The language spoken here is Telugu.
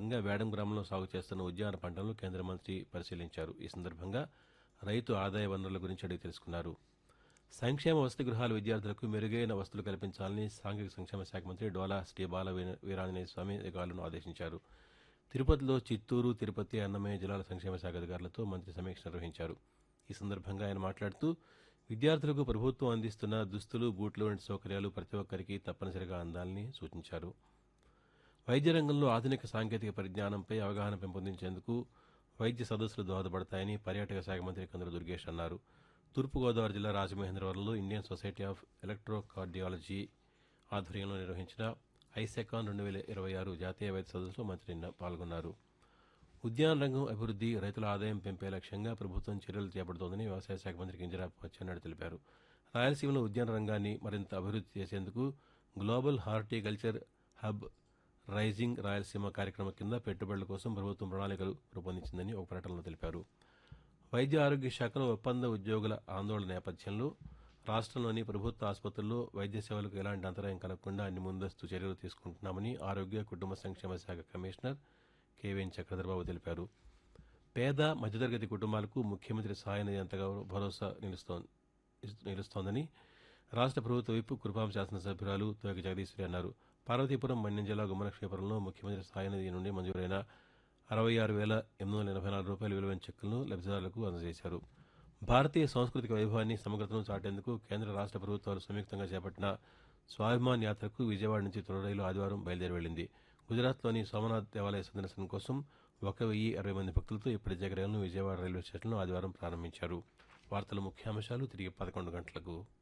భాగంగా వేడం గ్రామంలో సాగు చేస్తున్న ఉద్యాన పంటలను కేంద్ర మంత్రి పరిశీలించారు ఈ సందర్భంగా రైతు ఆదాయ వనరుల గురించి అడిగి తెలుసుకున్నారు సంక్షేమ వసతి గృహాల విద్యార్థులకు మెరుగైన వసతులు కల్పించాలని సాంఘిక సంక్షేమ శాఖ మంత్రి డోలా శ్రీ బాల వీర- వీరాంజనేయ స్వామి అధికారులను ఆదేశించారు తిరుపతిలో చిత్తూరు తిరుపతి అన్నమయ్య జిల్లాల సంక్షేమ శాఖ అధికారులతో మంత్రి సమీక్ష నిర్వహించారు ఈ సందర్భంగా ఆయన మాట్లాడుతూ విద్యార్థులకు ప్రభుత్వం అందిస్తున్న దుస్తులు బూట్లు వంటి సౌకర్యాలు ప్రతి ఒక్కరికి తప్పనిసరిగా అందాలని సూచించారు వైద్య రంగంలో ఆధునిక సాంకేతిక పరిజ్ఞానంపై అవగాహన పెంపొందించేందుకు వైద్య సదస్సులు దోహదపడతాయని పర్యాటక శాఖ మంత్రి కందుల దుర్గేష్ అన్నారు తూర్పుగోదావరి జిల్లా రాజమహేంద్రవరంలో ఇండియన్ సొసైటీ ఆఫ్ ఎలక్ట్రోకార్డియాలజీ ఆధ్వర్యంలో నిర్వహించిన ఐసెకాన్ రెండు వేల ఇరవై ఆరు జాతీయ వైద్య సదస్సులో మంత్రి నిన్న పాల్గొన్నారు ఉద్యాన రంగం అభివృద్ధి రైతుల ఆదాయం పెంపే లక్ష్యంగా ప్రభుత్వం చర్యలు చేపడుతోందని వ్యవసాయ శాఖ మంత్రి కింజరాపు అచ్చెన్నాయుడు తెలిపారు రాయలసీమలో ఉద్యాన రంగాన్ని మరింత అభివృద్ధి చేసేందుకు global horticulture hub rising Rayalaseema కార్యక్రమం కింద పెట్టుబడుల కోసం ప్రభుత్వం ప్రణాళికలు రూపొందించిందని ఒక ప్రకటనలో తెలిపారు వైద్య ఆరోగ్య శాఖలో ఒప్పంద ఉద్యోగుల ఆందోళన నేపథ్యంలో రాష్ట్రంలోని ప్రభుత్వ ఆసుపత్రుల్లో వైద్య సేవలకు ఎలాంటి అంతరాయం కలగకుండా అన్ని ముందస్తు చర్యలు తీసుకుంటున్నామని ఆరోగ్య కుటుంబ సంక్షేమ శాఖ కమిషనర్ కేవీఎన్ చక్రధర్బాబు తెలిపారు పేద మధ్యతరగతి కుటుంబాలకు ముఖ్యమంత్రి సహాయ నిధి ఎంతగానో భరోసా నిలుస్తోంది నిలుస్తోందని రాష్ట్ర ప్రభుత్వ వైపు కృపాం శాసనసభ్యురాలు తోక జగదీశ్వరి అన్నారు పార్వతీపురం మన్యం జిల్లా గుమ్మలక్ష్మీపురంలో ముఖ్యమంత్రి సహాయ నిధి నుండి మంజూరైన అరవై ఆరు వేల ఎనిమిది వందల ఎనభై నాలుగు రూపాయల విలువైన చెక్కులను లబ్ధిదారులకు అందజేశారు భారతీయ సాంస్కృతిక వైభవాన్ని సమగ్రతను చాటేందుకు కేంద్ర రాష్ట్ర ప్రభుత్వాలు సంయుక్తంగా చేపట్టిన స్వాభిమాన్ యాత్రకు విజయవాడ నుంచి తొలి రైలు ఆదివారం బయలుదేరి వెళ్లింది గుజరాత్లోని సోమనాథ్ దేవాలయ సందర్శనం కోసం ఒక వెయ్యి అరవై మంది భక్తులతో ఈ ప్రత్యేక రైలును విజయవాడ రైల్వే స్టేషన్లో ఆదివారం ప్రారంభించారు వార్తల ముఖ్యాంశాలు తిరిగి పదకొండు గంటలకు